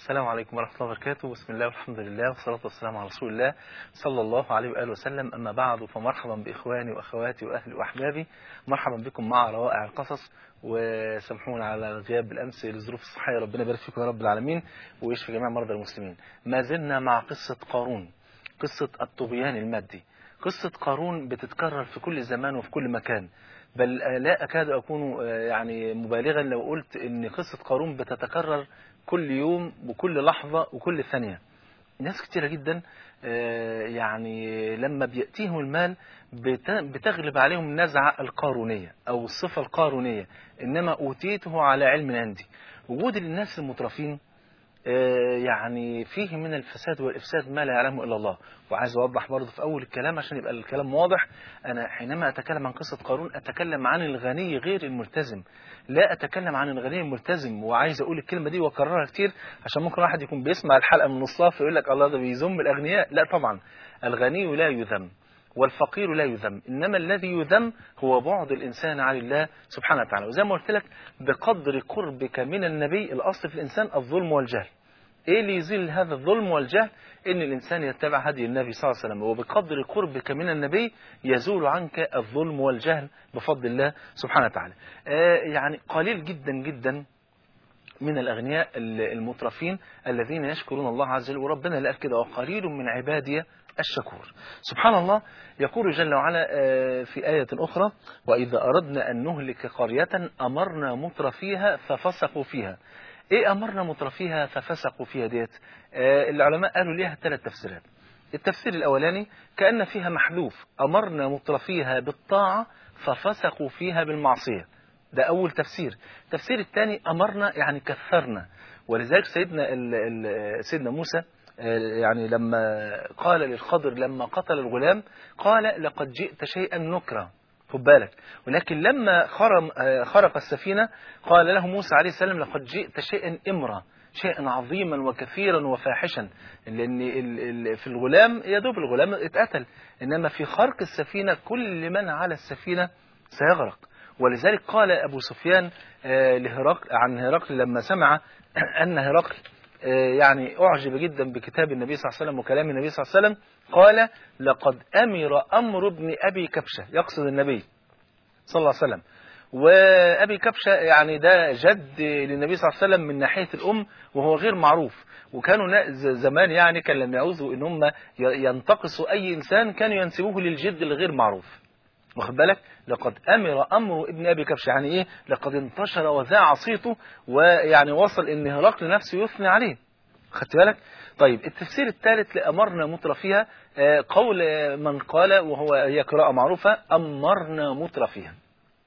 السلام عليكم ورحمة الله وبركاته بسم الله والحمد لله والصلاة والسلام على رسول الله صلى الله عليه وآله وسلم أما بعد فمرحبا بإخواني وأخواتي وأهلي وأحبابي مرحبا بكم مع روائع القصص وسامحونا على الغياب بالأمس لظروف الصحية ربنا يبارك فيكم يا رب العالمين ويشفي جميع مرضى المسلمين ما زلنا مع قصة قارون قصة الطغيان المادي قصة قارون بتتكرر في كل زمان وفي كل مكان بل لا أكاد أكون يعني مبالغا لو قلت إن قصة قارون بتتكرر كل يوم وكل لحظة وكل ثانية ناس كتيرة جدا يعني لما بيأتيهم المال بتغلب عليهم النزعة القارونية أو الصفة القارونية إنما أوتيته على علم عندي وجود الناس المترفين يعني فيه من الفساد والإفساد ما لا يعلمه إلا الله وعايز أوضح برضه في أول الكلام عشان يبقى الكلام واضح أنا حينما أتكلم عن قصة قارون أتكلم عن الغني غير الملتزم لا أتكلم عن الغني الملتزم وعايز أقول الكلمة دي وأكررها كتير عشان ممكن واحد يكون بيسمع الحلقة من نصها فيقول لك الله ده بيذم الأغنياء لا طبعا الغني لا يذم والفقير لا يذم إنما الذي يذم هو بعد الإنسان عن الله سبحانه وتعالى وزي ما قلت لك بقدر قربك من النبي الأصل في الإنسان الظلم والجهل إيه اللي يزيل هذا الظلم والجهل إن الإنسان يتبع هدي النبي صلى الله عليه وسلم وبقدر قربك من النبي يزول عنك الظلم والجهل بفضل الله سبحانه وتعالى آه يعني قليل جدا جدا من الأغنياء المترفين الذين يشكرون الله عز وجل وربنا اللي قال كده وقليل من عبادي الشكور سبحان الله يقول جل وعلا في آية أخرى وإذا أردنا أن نهلك قرية أمرنا متر فيها ففسقوا فيها إيه أمرنا متر فيها ففسقوا فيها ديت العلماء قالوا ليها ثلاث تفسيرات التفسير الأولاني كأن فيها محذوف أمرنا متر فيها بالطاعة ففسقوا فيها بالمعصية ده أول تفسير التفسير الثاني أمرنا يعني كثرنا ولذلك سيدنا ال ال سيدنا موسى يعني لما قال للخضر لما قتل الغلام قال لقد جئت شيئا نكرا خد بالك ولكن لما خرم خرق السفينة قال له موسى عليه السلام لقد جئت شيئا امرا شيئا عظيما وكثيرا وفاحشا لأن في الغلام يا دوب الغلام اتقتل إنما في خرق السفينة كل من على السفينة سيغرق ولذلك قال أبو سفيان لهرقل عن هرقل لما سمع أن هرقل يعني أعجب جدا بكتاب النبي صلى الله عليه وسلم وكلام النبي صلى الله عليه وسلم قال لقد أمر أمر ابن أبي كبشة يقصد النبي صلى الله عليه وسلم وأبي كبشة يعني ده جد للنبي صلى الله عليه وسلم من ناحية الأم وهو غير معروف وكانوا زمان يعني كان لما يعوزوا ان هم ينتقصوا أي إنسان كانوا ينسبوه للجد الغير معروف واخد بالك لقد أمر أمر ابن أبي كبش يعني إيه لقد انتشر وذاع صيته ويعني وصل إن هرقل نفسه يثني عليه خدت بالك طيب التفسير الثالث لأمرنا متر فيها قول من قال وهو هي قراءة معروفة أمرنا متر فيها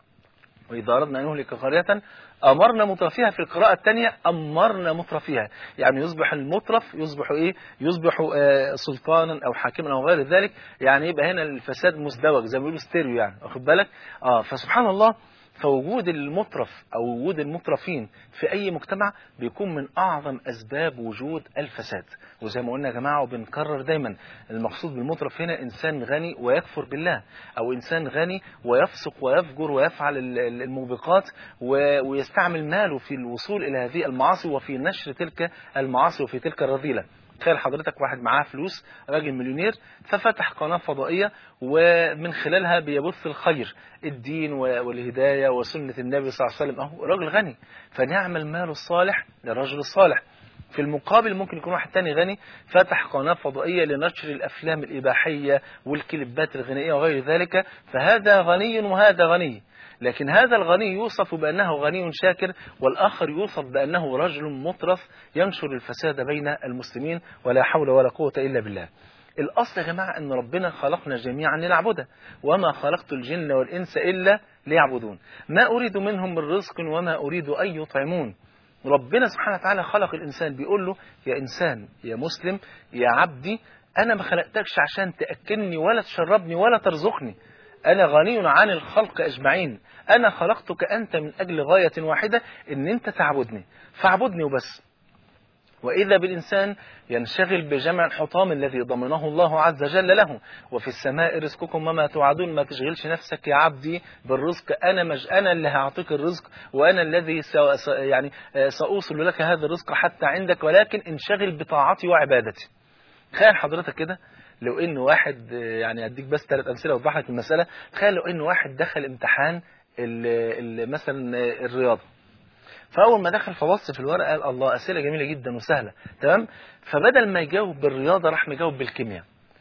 وإذا أردنا أن نهلك قرية أمرنا مترفيها في القراءة الثانية أمرنا مترفيها يعني يصبح المترف يصبح إيه يصبح آه سلطانا أو حاكما أو غير ذلك يعني يبقى هنا الفساد مزدوج زي ما بيقولوا ستيريو يعني واخد بالك آه فسبحان الله فوجود المترف أو وجود المترفين في أي مجتمع بيكون من أعظم أسباب وجود الفساد وزي ما قلنا يا جماعة وبنكرر دايما المقصود بالمترف هنا إنسان غني ويكفر بالله أو إنسان غني ويفسق ويفجر ويفعل الموبقات ويستعمل ماله في الوصول إلى هذه المعاصي وفي نشر تلك المعاصي وفي تلك الرذيلة تخيل حضرتك واحد معاه فلوس راجل مليونير ففتح قناة فضائية ومن خلالها بيبث الخير الدين والهداية وسنة النبي صلى الله عليه وسلم أهو راجل غني فنعم المال الصالح للرجل الصالح في المقابل ممكن يكون واحد تاني غني فتح قناة فضائية لنشر الأفلام الإباحية والكليبات الغنائية وغير ذلك فهذا غني وهذا غني لكن هذا الغني يوصف بأنه غني شاكر والآخر يوصف بأنه رجل مطرف ينشر الفساد بين المسلمين ولا حول ولا قوة إلا بالله الأصل يا جماعة أن ربنا خلقنا جميعا لنعبده وما خلقت الجن والإنس إلا ليعبدون ما أريد منهم من رزق وما أريد أن يطعمون ربنا سبحانه وتعالى خلق الإنسان بيقول له يا إنسان يا مسلم يا عبدي أنا ما خلقتكش عشان تأكلني ولا تشربني ولا ترزقني أنا غني عن الخلق أجمعين أنا خلقتك أنت من أجل غاية واحدة إن أنت تعبدني فاعبدني وبس وإذا بالإنسان ينشغل بجمع الحطام الذي ضمنه الله عز وجل له وفي السماء رزقكم وما توعدون ما تشغلش نفسك يا عبدي بالرزق أنا مج أنا اللي هعطيك الرزق وأنا الذي سو... س... يعني آه، سأوصل لك هذا الرزق حتى عندك ولكن انشغل بطاعتي وعبادتي تخيل حضرتك كده لو ان واحد آه، يعني اديك بس ثلاث امثله اوضح لك المساله تخيل لو ان واحد دخل امتحان ال... ال... مثلا آه، الرياضه فاول ما دخل فبص في الورقه قال الله اسئله جميله جدا وسهله تمام فبدل ما يجاوب بالرياضه راح مجاوب بالكيمياء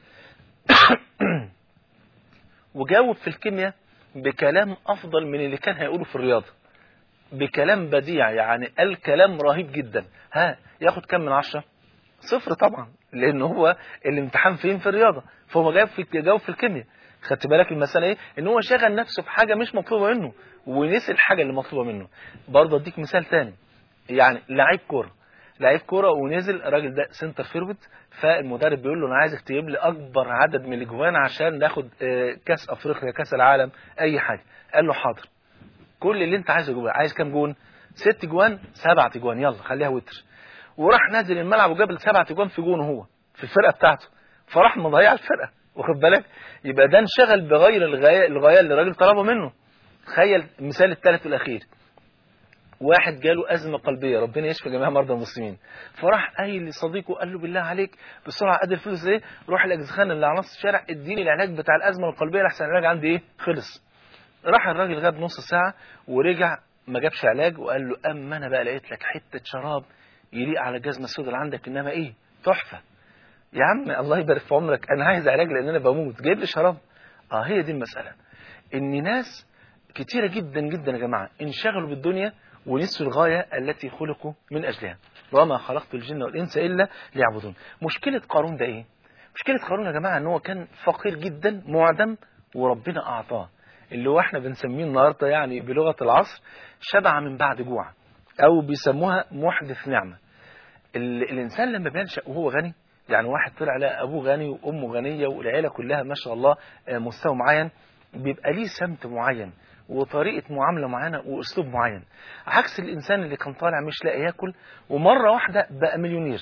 وجاوب في الكيمياء بكلام افضل من اللي كان هيقوله في الرياضه بكلام بديع يعني قال كلام رهيب جدا ها ياخد كم من عشرة صفر طبعا لان هو الامتحان فين في الرياضه فهو جاوب في جاوب في الكيمياء خدت بالك المساله ايه ان هو شغل نفسه في حاجه مش مطلوبه منه ونسي الحاجه اللي مطلوبه منه برضه اديك مثال تاني يعني لعيب كوره لعيب كوره ونزل الراجل ده سنتر فيرود فالمدرب بيقول له انا عايزك تجيب لي اكبر عدد من الاجوان عشان ناخد آه، كاس افريقيا كاس العالم اي حاجه قال له حاضر كل اللي انت عايزه جوه عايز كام جون ست جوان سبعة جوان يلا خليها وتر وراح نازل الملعب وجاب السبعة جوان في جون هو في الفرقه بتاعته فراح مضيع الفرقه واخد بالك يبقى ده انشغل بغير الغايه الغايه اللي الراجل طلبها منه تخيل المثال الثالث والاخير واحد جاله أزمة قلبية ربنا يشفي جميع مرضى المسلمين فراح قايل لصديقه قال له بالله عليك بسرعة قد الفلوس ايه روح الأجزخان اللي على نص الشارع اديني العلاج بتاع الأزمة القلبية لحسن العلاج عندي ايه خلص راح الراجل غاب نص ساعة ورجع ما جابش علاج وقال له أما أنا بقى لقيت لك حتة شراب يليق على الجزمة السوداء اللي عندك إنما إيه تحفة يا عم الله يبارك في عمرك أنا عايز علاج لأن أنا بموت جايب لي شراب اه هي دي المسألة إن ناس كتيرة جدا جدا يا جماعة انشغلوا بالدنيا ونسوا الغاية التي خلقوا من أجلها وما خلقت الجن والإنس إلا ليعبدون مشكلة قارون ده إيه مشكلة قارون يا جماعة إن هو كان فقير جدا معدم وربنا أعطاه اللي هو احنا بنسميه النهاردة يعني بلغة العصر شبع من بعد جوع أو بيسموها محدث نعمة ال الإنسان لما بينشأ وهو غني يعني واحد طلع لقى أبوه غني وأمه غنية والعيلة كلها ما شاء الله آه، مستوى معين بيبقى ليه سمت معين وطريقة معاملة معينة وأسلوب معين عكس الإنسان اللي كان طالع مش لاقي ياكل ومرة واحدة بقى مليونير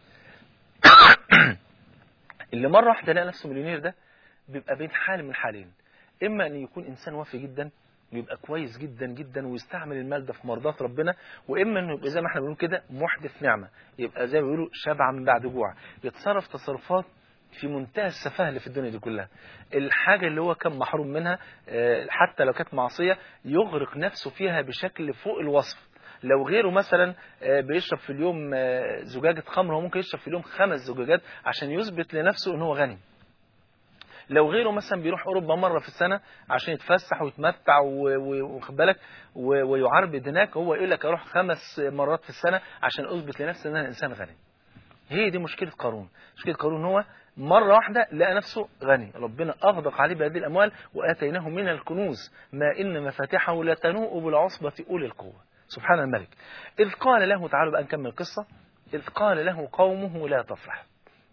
اللي مرة واحدة لقى نفسه مليونير ده بيبقى بين حال من حالين إما أن يكون إنسان وافي جدا ويبقى كويس جدا جدا ويستعمل المال ده في مرضات ربنا واما انه يبقى زي ما احنا بنقول كده محدث نعمه يبقى زي ما بيقولوا شبع من بعد جوع يتصرف تصرفات في منتهى السفاهه اللي في الدنيا دي كلها الحاجه اللي هو كان محروم منها آه، حتى لو كانت معصيه يغرق نفسه فيها بشكل فوق الوصف لو غيره مثلا آه، بيشرب في اليوم آه، زجاجه خمر هو ممكن يشرب في اليوم خمس زجاجات عشان يثبت لنفسه ان هو غني لو غيره مثلا بيروح اوروبا مره في السنه عشان يتفسح ويتمتع و- و- واخد بالك و- ويعربد هناك هو يقول لك اروح خمس مرات في السنه عشان اثبت لنفسي ان انا انسان غني هي دي مشكله قارون مشكله قارون هو مرة واحدة لقى نفسه غني ربنا أغدق عليه بهذه الأموال وآتيناه من الكنوز ما إن مفاتحه لتنوء بالعصبة أولي القوة سبحان الملك إذ قال له تعالوا بقى نكمل القصة إذ قال له قومه لا تفرح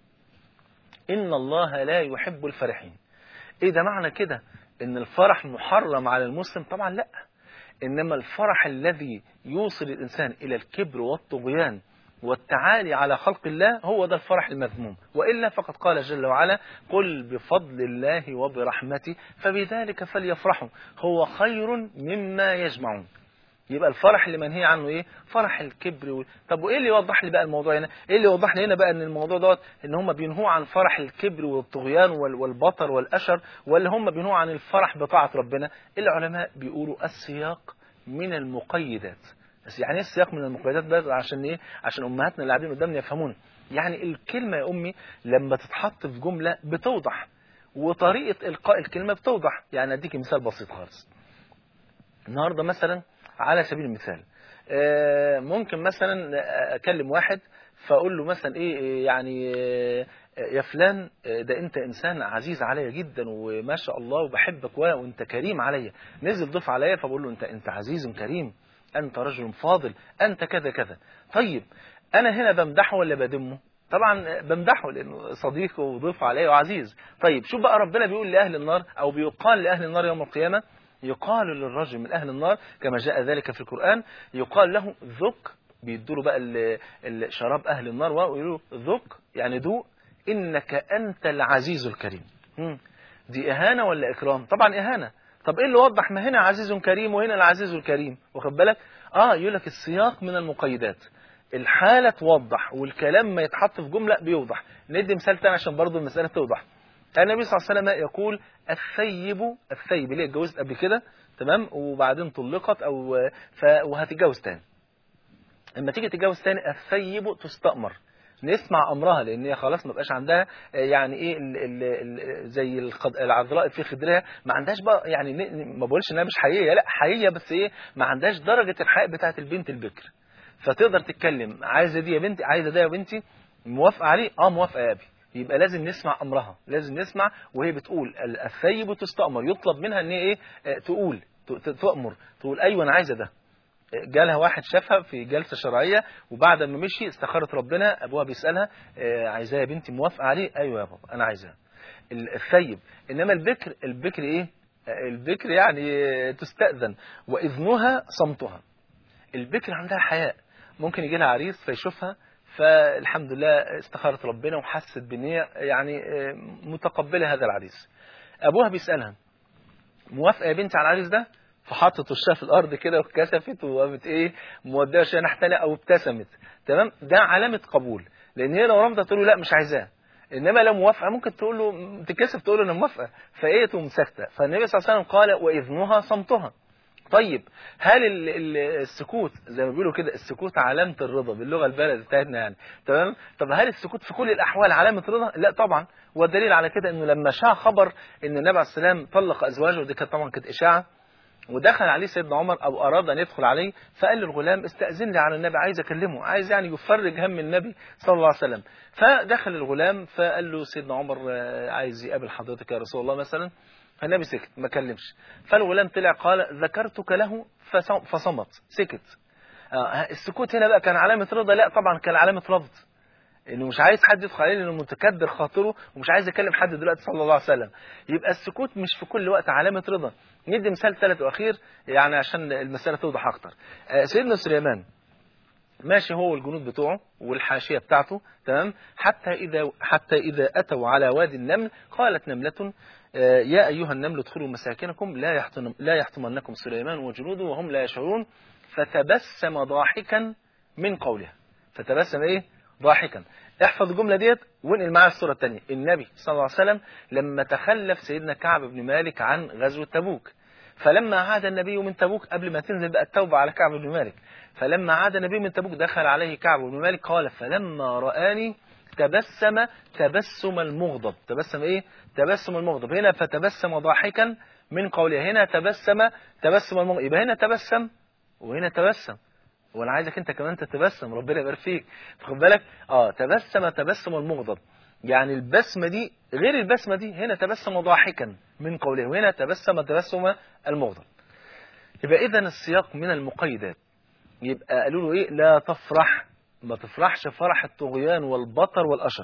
إن الله لا يحب الفرحين إيه ده معنى كده إن الفرح محرم على المسلم طبعا لا إنما الفرح الذي يوصل الإنسان إلى الكبر والطغيان والتعالي على خلق الله هو ده الفرح المذموم وإلا فقد قال جل وعلا قل بفضل الله وبرحمته فبذلك فليفرحوا هو خير مما يجمعون يبقى الفرح اللي منهي عنه ايه فرح الكبر و... طب وايه اللي يوضح لي بقى الموضوع هنا ايه اللي يوضح لي هنا بقى ان الموضوع دوت ان هم بينهوا عن فرح الكبر والطغيان وال... والبطر والاشر ولا هم بينهوا عن الفرح بطاعه ربنا العلماء بيقولوا السياق من المقيدات بس يعني ايه السياق من المقيدات بقى عشان ايه عشان امهاتنا اللي قاعدين قدامنا يفهمون يعني الكلمه يا امي لما تتحط في جمله بتوضح وطريقه القاء الكلمه بتوضح يعني اديك مثال بسيط خالص النهارده مثلا على سبيل المثال آه، ممكن مثلا اكلم واحد فاقول له مثلا ايه يعني آه، يا فلان آه، ده انت انسان عزيز عليا جدا وما شاء الله وبحبك و- وانت كريم عليا نزل ضيف عليا فبقول له انت انت عزيز كريم انت رجل فاضل انت كذا كذا طيب انا هنا بمدحه ولا بدمه طبعا بمدحه لانه صديق وضيف عليا وعزيز طيب شوف بقى ربنا بيقول لاهل النار او بيقال لاهل النار يوم القيامه يقال للرجل من أهل النار كما جاء ذلك في القرآن يقال له ذق بيدوا له بقى ال- ال- شراب اهل النار ويقولوا له ذق يعني دوق انك انت العزيز الكريم مم. دي اهانه ولا اكرام طبعا اهانه طب ايه اللي وضح ما هنا عزيز كريم وهنا العزيز الكريم واخد بالك اه يقول لك السياق من المقيدات الحالة توضح والكلام ما يتحط في جملة بيوضح ندي مثال تاني عشان برضو المسألة توضح النبي صلى الله عليه وسلم يقول الثيب الثيب اللي هي اتجوزت قبل كده تمام وبعدين طلقت او ف... وهتتجوز تاني لما تيجي تتجوز تاني الثيب تستأمر نسمع امرها لان هي خلاص ما بقاش عندها آه، يعني ايه ال ال ال زي القد- العذراء في خدرها ما عندهاش بقى يعني ن- ما بقولش انها مش حقيقيه لا حقيقيه بس ايه ما عندهاش درجه الحياء بتاعه البنت البكر فتقدر تتكلم عايزه دي يا بنتي عايزه ده يا بنتي موافقه عليه اه موافقه يا ابي يبقى لازم نسمع امرها لازم نسمع وهي بتقول ال- الثيب تستأمر يطلب منها ان هي ايه آه، تقول ت- ت- تؤمر تقول ايوه انا عايزه ده جالها واحد شافها في جلسه شرعيه وبعد ما مشي استخارت ربنا ابوها بيسالها آه، عايزاه يا بنتي موافقه عليه ايوه يا بابا انا عايزاه ال- الثيب انما البكر البكر ايه آه، البكر يعني آه، تستأذن واذنها صمتها البكر عندها حياء ممكن يجي لها عريس فيشوفها فالحمد لله استخارت ربنا وحست بان هي يعني آه، متقبله هذا العريس ابوها بيسالها موافقه يا بنتي على العريس ده فحطت وشها في الارض كده واتكسفت وقامت ايه موديه عشان احتنى او ابتسمت تمام ده علامه قبول لان هي لو رفضت تقول له لا مش عايزاه انما لو موافقه ممكن تقول له تكسف تقول له انا موافقه فايه تقوم ساكته فالنبي صلى الله عليه وسلم قال واذنها صمتها طيب هل ال- ال- السكوت زي ما بيقولوا كده السكوت علامة الرضا باللغة البلد بتاعتنا يعني تمام طب هل السكوت في كل الأحوال علامة رضا لا طبعا والدليل على كده انه لما شاع خبر ان النبي عليه السلام طلق ازواجه ودي كانت طبعا كانت اشاعه ودخل عليه سيدنا عمر او اراد ان يدخل عليه فقال للغلام استاذن لي على النبي عايز اكلمه عايز يعني يفرج هم النبي صلى الله عليه وسلم فدخل الغلام فقال له سيدنا عمر آه، عايز يقابل حضرتك يا رسول الله مثلا فالنبي سكت ما كلمش فالغلام طلع قال ذكرتك له فصم- فصمت سكت آه، السكوت هنا بقى كان علامة رضا لا طبعا كان علامة رفض انه مش عايز حد يدخل عليه لانه متكدر خاطره ومش عايز يكلم حد دلوقتي صلى الله عليه وسلم يبقى السكوت مش في كل وقت علامة رضا ندي مثال ثالث واخير يعني عشان المسألة توضح اكتر آه، سيدنا سليمان ماشي هو والجنود بتوعه والحاشية بتاعته تمام حتى إذا حتى إذا أتوا على وادي النمل قالت نملة آه، يا أيها النمل ادخلوا مساكنكم لا يحطم لا يحطمنكم سليمان وجنوده وهم لا يشعرون فتبسم ضاحكا من قولها فتبسم إيه ضاحكا احفظ الجملة ديت وانقل معايا الصورة الثانية النبي صلى الله عليه وسلم لما تخلف سيدنا كعب بن مالك عن غزوة تبوك فلما عاد النبي من تبوك قبل ما تنزل بقى التوبة على كعب بن مالك فلما عاد النبي من تبوك دخل عليه كعب بن مالك قال فلما رآني تبسم تبسم المغضب تبسم ايه تبسم المغضب هنا فتبسم ضاحكا من قوله هنا تبسم تبسم المغضب يبقى هنا تبسم وهنا تبسم وانا عايزك انت كمان تتبسم ربنا يبارك فيك خد بالك اه تبسم تبسم المغضب يعني البسمة دي غير البسمة دي هنا تبسم ضاحكا من قوله وهنا تبسم تبسم المغضب يبقى اذا السياق من المقيدات يبقى قالوا له ايه لا تفرح ما تفرحش فرح الطغيان والبطر والأشر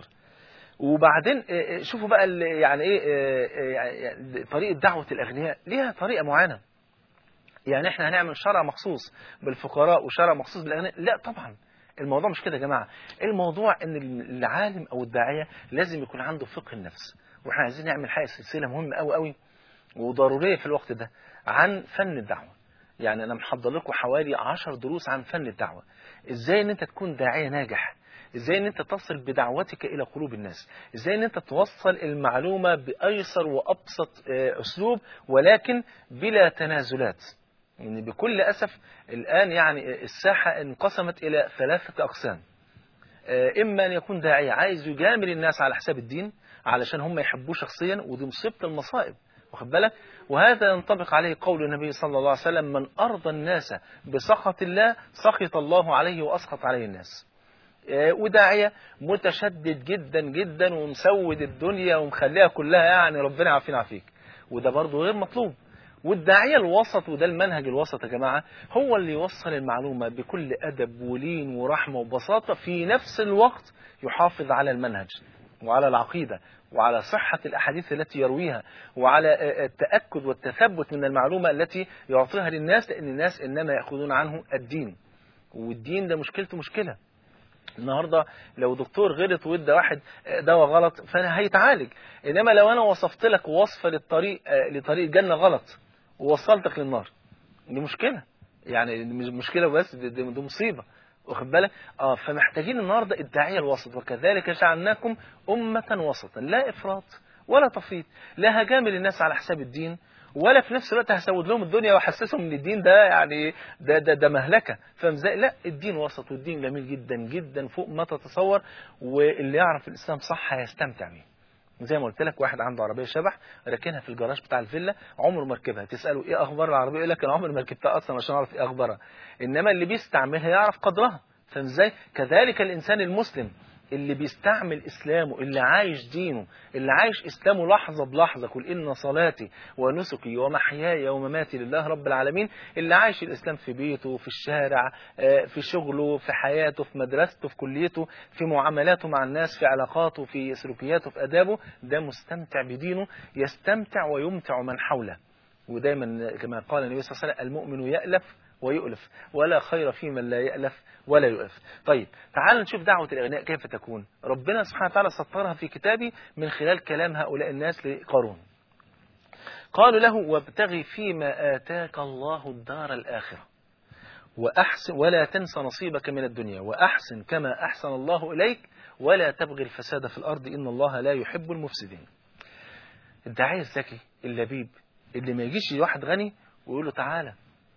وبعدين آه، آه، شوفوا بقى ال- يعني ايه آه، آه، يعني طريقة دعوة الأغنياء ليها طريقة معينة يعني احنا هنعمل شرع مخصوص بالفقراء وشرع مخصوص بالاغنياء لا طبعا الموضوع مش كده يا جماعه الموضوع ان العالم او الداعيه لازم يكون عنده فقه النفس واحنا عايزين نعمل حاجه سلسله مهمه قوي قوي وضروريه في الوقت ده عن فن الدعوه يعني انا محضر لكم حوالي 10 دروس عن فن الدعوه ازاي ان انت تكون داعيه ناجح ازاي ان انت تصل بدعوتك الى قلوب الناس ازاي ان انت توصل المعلومه بايسر وابسط آه، اسلوب ولكن بلا تنازلات يعني بكل أسف الآن يعني الساحة انقسمت إلى ثلاثة أقسام آه، إما أن يكون داعية عايز يجامل الناس على حساب الدين علشان هم يحبوه شخصيا ودي مصيبة المصائب واخد بالك وهذا ينطبق عليه قول النبي صلى الله عليه وسلم من أرضى الناس بسخط الله سخط الله عليه وأسخط عليه الناس آه، وداعية متشدد جدا جدا ومسود الدنيا ومخليها كلها يعني ربنا يعافينا عافيك وده برضه غير مطلوب والداعية الوسط وده المنهج الوسط يا جماعة هو اللي يوصل المعلومة بكل أدب ولين ورحمة وبساطة في نفس الوقت يحافظ على المنهج وعلى العقيدة وعلى صحة الأحاديث التي يرويها وعلى آه، التأكد والتثبت من المعلومة التي يعطيها للناس لأن الناس إنما يأخذون عنه الدين والدين ده مشكلته مشكله النهارده لو دكتور غلط وادى واحد دواء غلط فانا هيتعالج انما لو انا وصفت لك وصفه للطريق لطريق الجنه غلط ووصلتك للنار دي مشكله يعني مش مشكله بس دي, دي مصيبه واخد بالك اه فمحتاجين النهارده الداعيه الوسط وكذلك جعلناكم امه وسطا لا افراط ولا تفريط لا هجامل الناس على حساب الدين ولا في نفس الوقت هسود لهم الدنيا واحسسهم ان الدين ده يعني ده ده ده مهلكه فاهم ازاي؟ لا الدين وسط والدين جميل جدا جدا فوق ما تتصور واللي يعرف الاسلام صح هيستمتع بيه. زي ما قلت لك واحد عنده عربيه شبح راكنها في الجراج بتاع الفيلا عمره ما ركبها تساله ايه اخبار العربيه يقول لك انا عمري ما ركبتها اصلا عشان اعرف ايه اخبارها انما اللي بيستعملها يعرف قدرها فاهم ازاي؟ كذلك الانسان المسلم اللي بيستعمل إسلامه اللي عايش دينه اللي عايش إسلامه لحظة بلحظة قل إن صلاتي ونسكي ومحياي ومماتي لله رب العالمين اللي عايش الإسلام في بيته في الشارع في شغله في حياته في مدرسته في كليته في معاملاته مع الناس في علاقاته في سلوكياته في أدابه ده مستمتع بدينه يستمتع ويمتع من حوله ودايما كما قال النبي صلى الله عليه وسلم المؤمن يألف ويؤلف ولا خير في من لا يألف ولا يؤلف طيب تعال نشوف دعوة الإغنياء كيف تكون ربنا سبحانه وتعالى سطرها في كتابه من خلال كلام هؤلاء الناس لقارون قالوا له وابتغي فيما آتاك الله الدار الآخرة وأحسن ولا تنس نصيبك من الدنيا وأحسن كما أحسن الله إليك ولا تبغي الفساد في الأرض إن الله لا يحب المفسدين الداعية الذكي اللبيب اللي ما يجيش واحد غني ويقول له تعالى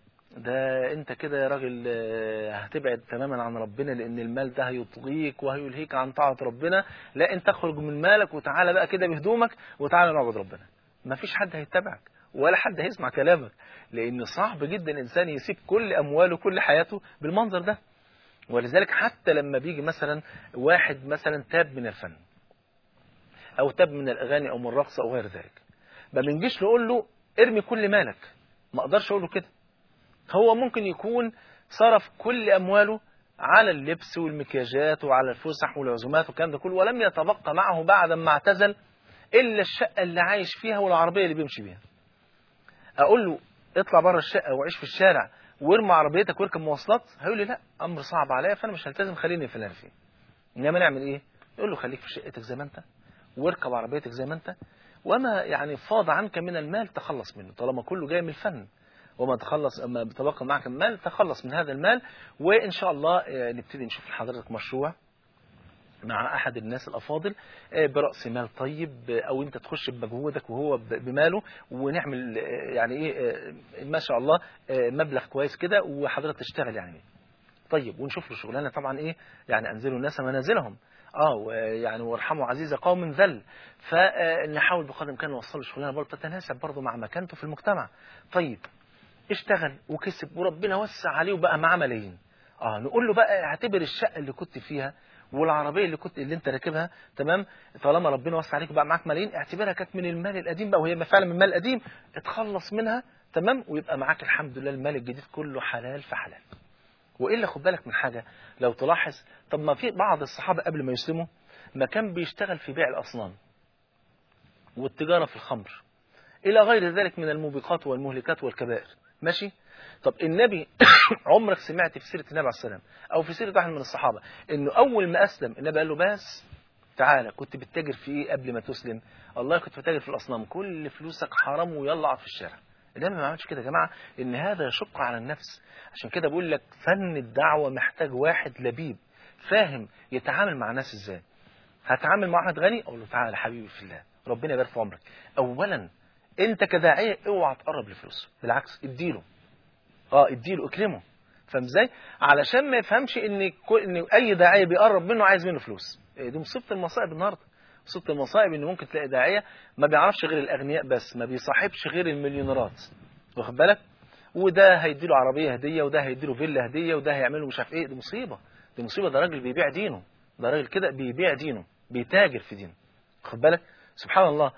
ده انت كده يا راجل هتبعد تماما عن ربنا لان المال ده هيطغيك وهيلهيك عن طاعة ربنا لا انت اخرج من مالك وتعالى بقى كده بهدومك وتعالى نعبد ربنا ما فيش حد هيتبعك ولا حد هيسمع كلامك لان صعب جدا الانسان يسيب كل امواله كل حياته بالمنظر ده ولذلك حتى لما بيجي مثلا واحد مثلا تاب من الفن او تاب من الاغاني او من الرقص او غير ذلك ما بنجيش نقول له ارمي كل مالك ما اقدرش اقول له كده هو ممكن يكون صرف كل أمواله على اللبس والمكياجات وعلى الفسح والعزومات والكلام ده كله ولم يتبقى معه بعد ما اعتزل إلا الشقة اللي عايش فيها والعربية اللي بيمشي بيها أقول له اطلع بره الشقة وعيش في الشارع وارمي عربيتك واركب مواصلات هيقول لي لا أمر صعب عليا فأنا مش هلتزم خليني في اللي أنا فيه إنما نعمل إيه؟ يقول له خليك في شقتك زي ما أنت واركب عربيتك زي ما أنت وما يعني فاض عنك من المال تخلص منه طالما كله جاي من الفن وما تخلص اما بتبقى معك المال تخلص من هذا المال وان شاء الله نبتدي نشوف لحضرتك مشروع مع احد الناس الافاضل براس مال طيب او انت تخش بمجهودك وهو بماله ونعمل يعني ايه ما شاء الله مبلغ كويس كده وحضرتك تشتغل يعني طيب ونشوف له شغلانه طبعا ايه يعني انزلوا الناس منازلهم اه ويعني وارحموا عزيز قوم ذل فنحاول بقدر الامكان نوصل له شغلانه برضه تتناسب برضه مع مكانته في المجتمع طيب اشتغل وكسب وربنا وسع عليه وبقى معاه ملايين اه نقول له بقى اعتبر الشقه اللي كنت فيها والعربيه اللي كنت اللي انت راكبها تمام طالما ربنا وسع عليك وبقى معاك ملايين اعتبرها كانت من المال القديم بقى وهي فعلا من المال القديم اتخلص منها تمام ويبقى معاك الحمد لله المال الجديد كله حلال في حلال والا خد بالك من حاجه لو تلاحظ طب ما في بعض الصحابه قبل ما يسلموا ما كان بيشتغل في بيع الاصنام والتجاره في الخمر الى غير ذلك من الموبقات والمهلكات والكبائر ماشي طب النبي عمرك سمعت في سيرة النبي عليه السلام أو في سيرة واحد من الصحابة إنه أول ما أسلم النبي قال له بس تعالى كنت بتتاجر في إيه قبل ما تسلم الله كنت بتتاجر في الأصنام كل فلوسك حرام ويلا اقعد في الشارع النبي ما عملش كده يا جماعة إن هذا يشق على النفس عشان كده بقول لك فن الدعوة محتاج واحد لبيب فاهم يتعامل مع الناس إزاي هتعامل مع واحد غني أقول له تعالى حبيبي في الله ربنا يبارك في عمرك أولا انت كداعيه اوعى تقرب لفلوسه بالعكس اديله اه اديله اكرمه فاهم ازاي علشان ما يفهمش ان كل ان اي داعيه بيقرب منه عايز منه فلوس إيه دي مصيبه المصائب النهارده مصيبه المصائب ان ممكن تلاقي داعيه ما بيعرفش غير الاغنياء بس ما بيصاحبش غير المليونيرات واخد بالك وده هيديله عربيه هديه وده هيديله فيلا هديه وده هيعمل له مش عارف ايه دي مصيبه دي مصيبه ده راجل بيبيع دينه ده راجل كده بيبيع دينه بيتاجر في دينه واخد بالك سبحان الله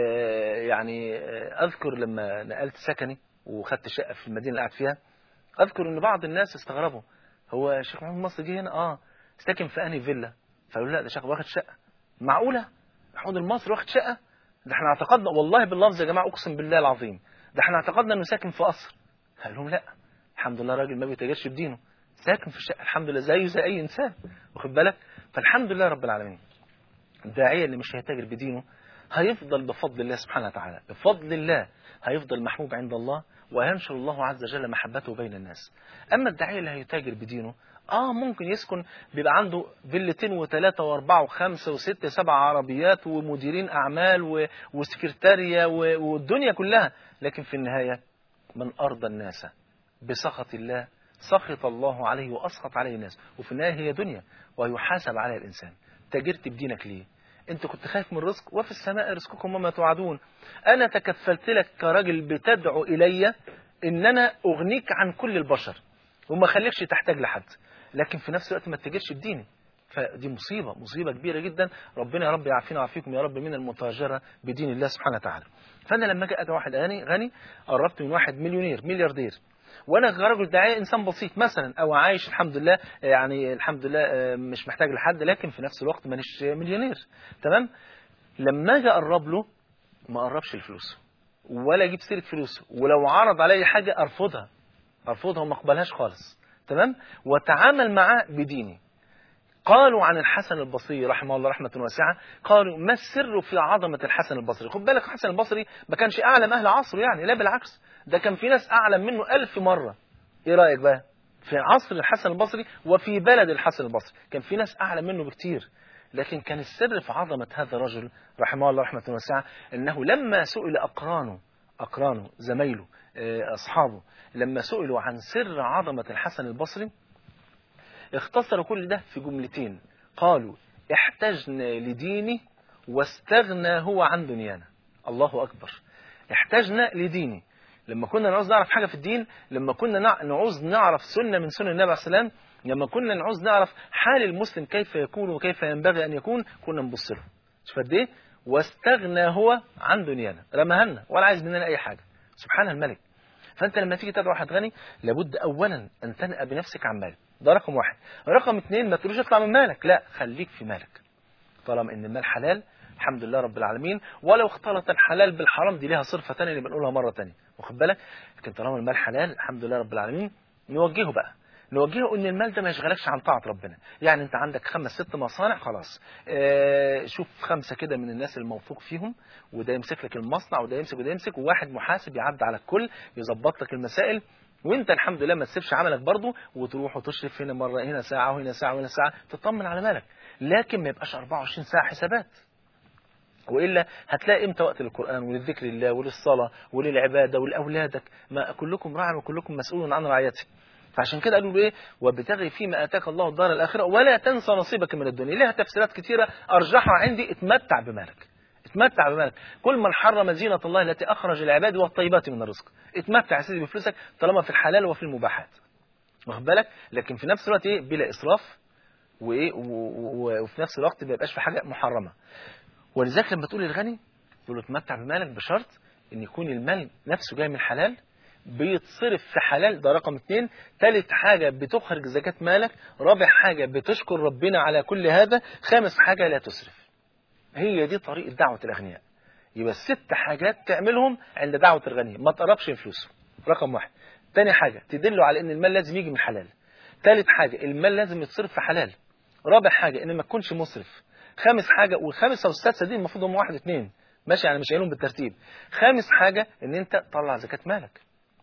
يعني أذكر لما نقلت سكني وخدت شقة في المدينة اللي قاعد فيها أذكر إن بعض الناس استغربوا هو شيخ محمود مصر جه هنا آه ساكن في أنهي فيلا فقالوا لا ده شيخ واخد شقة معقولة محمود المصري واخد شقة ده احنا اعتقدنا والله باللفظ يا جماعة أقسم بالله العظيم ده احنا اعتقدنا إنه ساكن في قصر قال لهم لا الحمد لله راجل ما بيتاجرش بدينه ساكن في الشقة الحمد لله زيه زي أي إنسان واخد بالك فالحمد لله رب العالمين الداعية اللي مش هيتاجر بدينه هيفضل بفضل الله سبحانه وتعالى بفضل الله هيفضل محبوب عند الله وينشر الله عز وجل محبته بين الناس أما الداعية اللي هيتاجر بدينه اه ممكن يسكن بيبقى عنده فيلتين وثلاثة واربعة وخمسة وستة سبع عربيات ومديرين اعمال و... وسكرتارية و... والدنيا كلها لكن في النهاية من ارضى الناس بسخط الله سخط الله عليه واسخط عليه الناس وفي النهاية هي دنيا ويحاسب عليها الانسان تاجرت بدينك ليه انت كنت خايف من الرزق وفي السماء رزقكم وما توعدون انا تكفلت لك كراجل بتدعو الي ان انا اغنيك عن كل البشر وما خليكش تحتاج لحد لكن في نفس الوقت ما تتجرش بديني فدي مصيبة مصيبة كبيرة جدا ربنا يا رب يعافينا ويعافيكم يا رب من المتاجرة بدين الله سبحانه وتعالى فأنا لما أجي أدعو واحد غني غني قربت من واحد مليونير ملياردير وانا كرجل داعيه انسان بسيط مثلا او عايش الحمد لله يعني الحمد لله مش محتاج لحد لكن في نفس الوقت مانيش مليونير تمام لما اجي اقرب له ما اقربش الفلوس ولا اجيب سيره فلوسه ولو عرض علي حاجه ارفضها ارفضها وما اقبلهاش خالص تمام وتعامل معاه بديني قالوا عن الحسن البصري رحمه الله رحمة واسعة قالوا ما السر في عظمة الحسن البصري خد بالك الحسن البصري ما كانش أعلم أهل عصره يعني لا بالعكس ده كان في ناس أعلم منه ألف مرة إيه رأيك بقى في عصر الحسن البصري وفي بلد الحسن البصري كان في ناس أعلم منه بكتير لكن كان السر في عظمة هذا الرجل رحمه الله رحمة واسعة أنه لما سئل أقرانه أقرانه زمايله أصحابه لما سئلوا عن سر عظمة الحسن البصري اختصروا كل ده في جملتين قالوا احتجنا لديني واستغنى هو عن دنيانا الله أكبر احتجنا لديني لما كنا نعوز نعرف حاجة في الدين لما كنا نعوز نعرف سنة من سنة النبي عليه السلام لما كنا نعوز نعرف حال المسلم كيف يكون وكيف ينبغي أن يكون كنا نبص له شوف قد ايه واستغنى هو عن دنيانا رمهنا ولا عايز مننا أي حاجة سبحان الملك فأنت لما تيجي تدعو واحد غني لابد أولا أن تنأى بنفسك عن مالك ده رقم واحد رقم اثنين ما تقولوش اطلع من مالك لا خليك في مالك طالما ان المال حلال الحمد لله رب العالمين ولو اختلط الحلال بالحرام دي ليها صرفة تانية اللي بنقولها مرة تانية واخد بالك لكن طالما المال حلال الحمد لله رب العالمين نوجهه بقى نوجهه ان المال ده ما يشغلكش عن طاعة ربنا يعني انت عندك خمس ست مصانع خلاص اه شوف خمسة كده من الناس الموثوق فيهم وده يمسك لك المصنع وده يمسك وده يمسك وواحد محاسب يعد على الكل يظبط لك المسائل وانت الحمد لله ما تسيبش عملك برضه وتروح وتشرف هنا مره هنا ساعه وهنا ساعه وهنا ساعه تطمن على مالك لكن ما يبقاش 24 ساعه حسابات والا هتلاقي امتى وقت للقران وللذكر الله وللصلاه وللعباده ولاولادك ما كلكم راع وكلكم مسؤول عن رعيته فعشان كده قالوا ايه وابتغي فيما اتاك الله الدار الاخره ولا تنسى نصيبك من الدنيا لها تفسيرات كثيره ارجحها عندي اتمتع بمالك اتمتع بمالك كل من حرم زينة الله التي أخرج العباد والطيبات من الرزق اتمتع يا سيدي بفلوسك طالما في الحلال وفي المباحات واخد بالك لكن في نفس الوقت ايه بلا إسراف وايه وفي نفس الوقت ما يبقاش في حاجة محرمة ولذلك لما تقول للغني تقول له اتمتع بمالك بشرط ان يكون المال نفسه جاي من حلال بيتصرف في حلال ده رقم اثنين ثالث حاجة بتخرج زكاة مالك رابع حاجة بتشكر ربنا على كل هذا خامس حاجة لا تسرف هي دي طريقة دعوة الأغنياء يبقى الست حاجات تعملهم عند دعوة الغني ما تقربش فلوسه رقم واحد تاني حاجة تدله على ان المال لازم يجي من حلال تالت حاجة المال لازم يتصرف في حلال رابع حاجة ان ما تكونش مسرف خامس حاجة والخامسة والسادسة دي المفروض هم واحد اثنين ماشي يعني مش قايلهم بالترتيب خامس حاجة ان انت تطلع زكاة مالك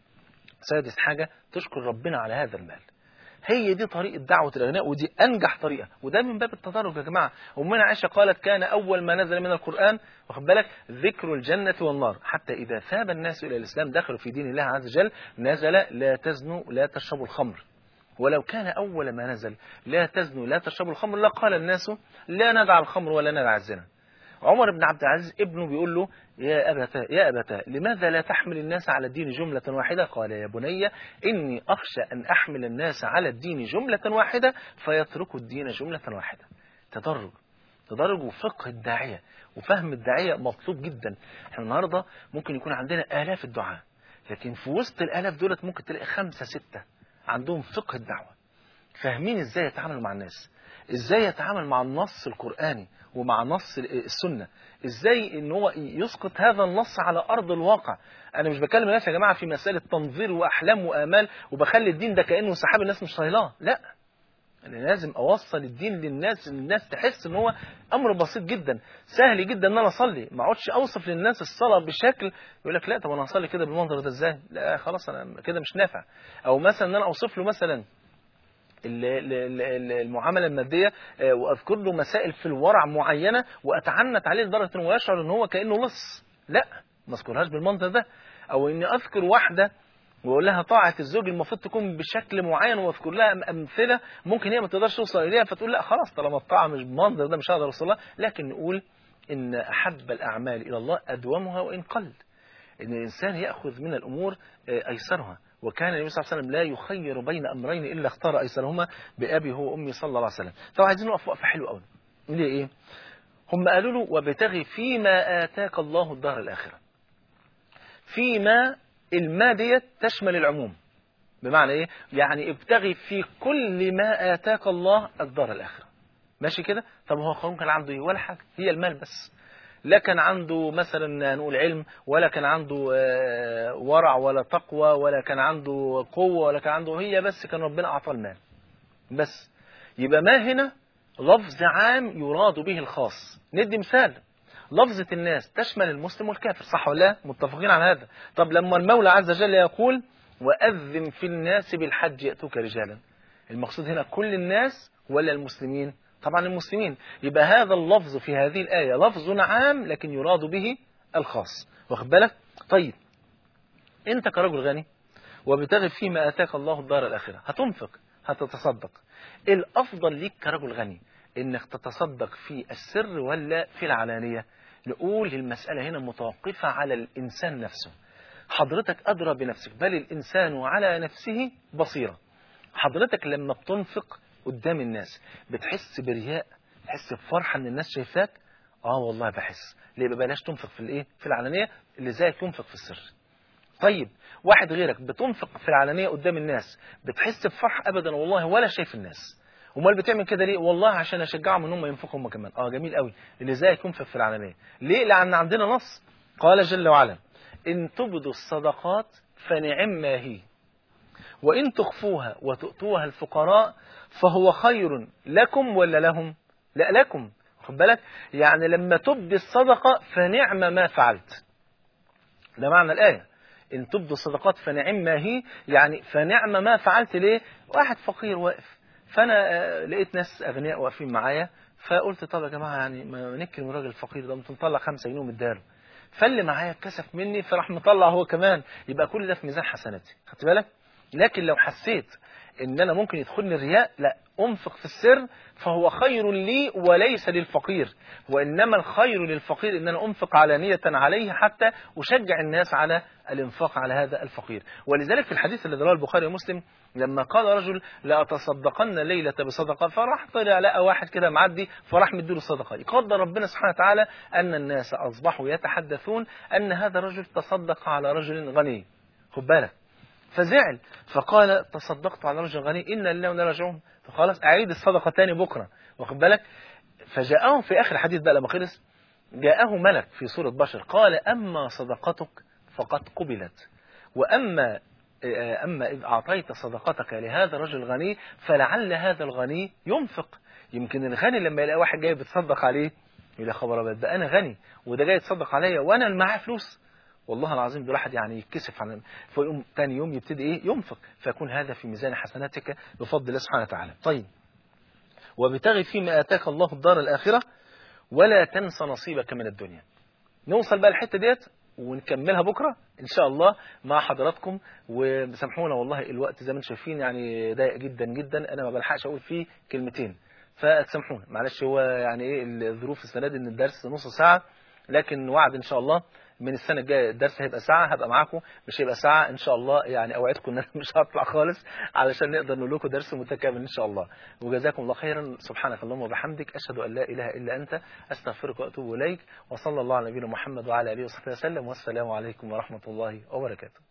سادس حاجة تشكر ربنا على هذا المال هي دي طريقة دعوة الأغنياء ودي أنجح طريقة وده من باب التدرج يا جماعة أمنا عائشة قالت كان أول ما نزل من القرآن واخد بالك ذكر الجنة والنار حتى إذا ثاب الناس إلى الإسلام دخلوا في دين الله عز وجل نزل لا تزنوا لا تشربوا الخمر ولو كان أول ما نزل لا تزنوا لا تشربوا الخمر لقال الناس لا ندع الخمر ولا ندع الزنا عمر بن عبد العزيز ابنه بيقول له يا أبتا يا أبتا لماذا لا تحمل الناس على الدين جملة واحدة قال يا بني إني أخشى أن أحمل الناس على الدين جملة واحدة فيتركوا الدين جملة واحدة تدرج تدرج وفقه الداعية وفهم الداعية مطلوب جدا احنا النهاردة ممكن يكون عندنا آلاف الدعاء لكن في وسط الآلاف دولت ممكن تلاقي خمسة ستة عندهم فقه الدعوة فاهمين ازاي يتعاملوا مع الناس ازاي يتعامل مع النص القرآني ومع نص السنة ازاي ان هو يسقط هذا النص على ارض الواقع انا مش بكلم الناس يا جماعة في مسألة تنظير واحلام وامال وبخلي الدين ده كأنه سحاب الناس مش طايلاه لا انا لازم اوصل الدين للناس ان الناس تحس ان هو امر بسيط جدا سهل جدا ان انا اصلي ما اقعدش اوصف للناس الصلاه بشكل يقول لك لا طب انا هصلي كده بالمنظر ده ازاي لا خلاص انا كده مش نافع او مثلا ان انا اوصف له مثلا المعامله الماديه واذكر له مسائل في الورع معينه واتعنت عليه لدرجه انه يشعر ان هو كانه لص لا ما اذكرهاش بالمنظر ده او اني اذكر واحده واقول لها طاعه الزوج المفروض تكون بشكل معين واذكر لها امثله ممكن هي ما تقدرش توصل اليها فتقول لا خلاص طالما الطاعه مش بالمنظر ده مش هقدر اوصل لها لكن نقول ان احب الاعمال الى الله ادومها وان قل ان الانسان ياخذ من الامور ايسرها وكان النبي صلى الله عليه وسلم لا يخير بين امرين الا اختار ايسرهما بابي هو وامي صلى الله عليه وسلم طبعا عايزين نقف وقفه حلوه قوي ليه ايه هم قالوا له وابتغي فيما اتاك الله الدار الاخره فيما الماء ديت تشمل العموم بمعنى ايه يعني ابتغي في كل ما اتاك الله الدار الاخره ماشي كده طب هو قارون كان عنده ايه ولا حاجه هي المال بس لا كان عنده مثلا نقول علم ولا كان عنده ورع ولا تقوى ولا كان عنده قوة ولا كان عنده هي بس كان ربنا أعطاه المال بس يبقى ما هنا لفظ عام يراد به الخاص ندي مثال لفظة الناس تشمل المسلم والكافر صح ولا لا متفقين على هذا طب لما المولى عز وجل يقول وأذن في الناس بالحج يأتوك رجالا المقصود هنا كل الناس ولا المسلمين طبعا المسلمين يبقى هذا اللفظ في هذه الآية لفظ عام لكن يراد به الخاص واخد بالك طيب انت كرجل غني وبتغي فيما آتاك الله الدار الآخرة هتنفق هتتصدق الأفضل ليك كرجل غني انك تتصدق في السر ولا في العلانية نقول المسألة هنا متوقفة على الإنسان نفسه حضرتك أدرى بنفسك بل الإنسان على نفسه بصيرة حضرتك لما بتنفق قدام الناس بتحس برياء تحس بفرحة ان الناس شايفاك اه والله بحس ليه بلاش تنفق في الايه في العلانية اللي زيك ينفق في السر طيب واحد غيرك بتنفق في العلانية قدام الناس بتحس بفرح ابدا والله ولا شايف الناس امال بتعمل كده ليه والله عشان اشجعهم ان هم ينفقوا هم كمان اه جميل قوي اللي زيك ينفق في العلانية ليه لان عندنا نص قال جل وعلا ان تبدوا الصدقات فنعم ما هي وإن تخفوها وتؤتوها الفقراء فهو خير لكم ولا لهم لا لكم خد بالك يعني لما تبدي الصدقة فنعم ما فعلت ده معنى الآية إن تبدوا الصدقات فنعم ما هي يعني فنعم ما فعلت ليه واحد فقير واقف فأنا لقيت ناس أغنياء واقفين معايا فقلت طب يا جماعة يعني ما نكرم الراجل الفقير ده ممكن نطلع خمسة جنيه ومداله فاللي معايا اتكسف مني فراح مطلع هو كمان يبقى كل ده في ميزان حسناتي خدت بالك لكن لو حسيت ان انا ممكن يدخلني الرياء لا انفق في السر فهو خير لي وليس للفقير وانما الخير للفقير ان انا انفق علانية عليه حتى اشجع الناس على الانفاق على هذا الفقير ولذلك في الحديث الذي رواه البخاري ومسلم لما قال رجل لا اتصدقن ليلة بصدقة فراح طلع لقى واحد كده معدي فراح مديله الصدقة يقدر ربنا سبحانه وتعالى ان الناس اصبحوا يتحدثون ان هذا الرجل تصدق على رجل غني خد بالك فزعل فقال تصدقت على رجل غني إن لله وإنا راجعون فخلاص أعيد الصدقة تاني بكرة واخد بالك فجاءهم في آخر الحديث بقى لما خلص جاءه ملك في صورة بشر قال أما صدقتك فقد قبلت وأما أما إذ أعطيت صدقتك لهذا الرجل الغني فلعل هذا الغني ينفق يمكن الغني لما يلاقي واحد جاي بيتصدق عليه يقول خبر أبيض ده أنا غني وده جاي يتصدق عليا وأنا اللي معاه فلوس والله العظيم ده الواحد يعني يتكسف عن فيقوم ثاني يوم يبتدي ايه ينفق فيكون هذا في ميزان حسناتك بفضل الله سبحانه وتعالى طيب وابتغي فيما اتاك الله الدار الاخره ولا تنس نصيبك من الدنيا نوصل بقى الحته ديت ونكملها بكره ان شاء الله مع حضراتكم وسامحونا والله الوقت زي ما انتم شايفين يعني ضيق جدا جدا انا ما بلحقش اقول فيه كلمتين فتسامحونا معلش هو يعني ايه الظروف السنه دي ان الدرس نص ساعه لكن وعد ان شاء الله من السنة الجاية الدرس هيبقى ساعة هبقى معاكم مش هيبقى ساعة إن شاء الله يعني أوعدكم إن أنا مش هطلع خالص علشان نقدر نقول لكم درس متكامل إن شاء الله وجزاكم الله خيرا سبحانك اللهم وبحمدك أشهد أن لا إله إلا أنت أستغفرك وأتوب إليك وصلى الله على نبينا محمد وعلى آله وصحبه وسلم والسلام عليكم ورحمة الله وبركاته